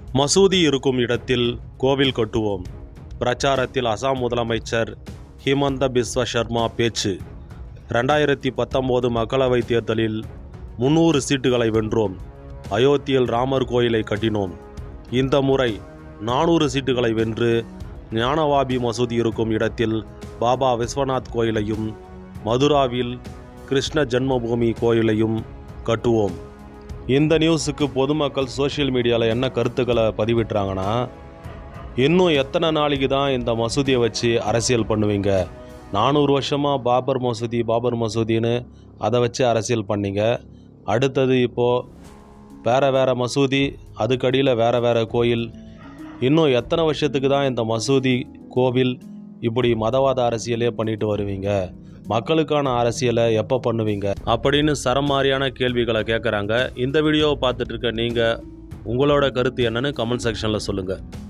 மசூதி இருக்கும் இடத்தில் கோவில் கட்டுவோம் பிரச்சாரத்தில் அசாம் முதலமைச்சர் ஹிமந்த பிஸ்வ சர்மா பேச்சு ரெண்டாயிரத்தி பத்தொம்போது மக்களவைத் தேர்தலில் முன்னூறு சீட்டுகளை வென்றோம் அயோத்தியில் ராமர் கோயிலை கட்டினோம் இந்த முறை நானூறு சீட்டுகளை வென்று ஞானவாபி மசூதி இருக்கும் இடத்தில் பாபா விஸ்வநாத் கோயிலையும் மதுராவில் கிருஷ்ண ஜென்மபூமி கோயிலையும் கட்டுவோம் இந்த நியூஸுக்கு பொதுமக்கள் சோஷியல் மீடியாவில் என்ன கருத்துக்களை பதிவிட்டுறாங்கன்னா இன்னும் எத்தனை நாளைக்கு தான் இந்த மசூதியை வச்சு அரசியல் பண்ணுவீங்க நானூறு வருஷமாக பாபர் மசூதி பாபர் மசூதின்னு அதை வச்சு அரசியல் பண்ணீங்க அடுத்தது இப்போது வேறு வேறு மசூதி அதுக்கடியில் வேறு வேறு கோயில் இன்னும் எத்தனை வருஷத்துக்கு தான் இந்த மசூதி கோவில் இப்படி மதவாத அரசியலே பண்ணிட்டு வருவீங்க மக்களுக்கான அரசியலை எப்போ பண்ணுவீங்க அப்படின்னு சரமாரியான கேள்விகளை கேட்குறாங்க இந்த வீடியோவை பார்த்துட்டு இருக்க நீங்கள் உங்களோட கருத்து என்னன்னு கமெண்ட் செக்ஷனில் சொல்லுங்கள்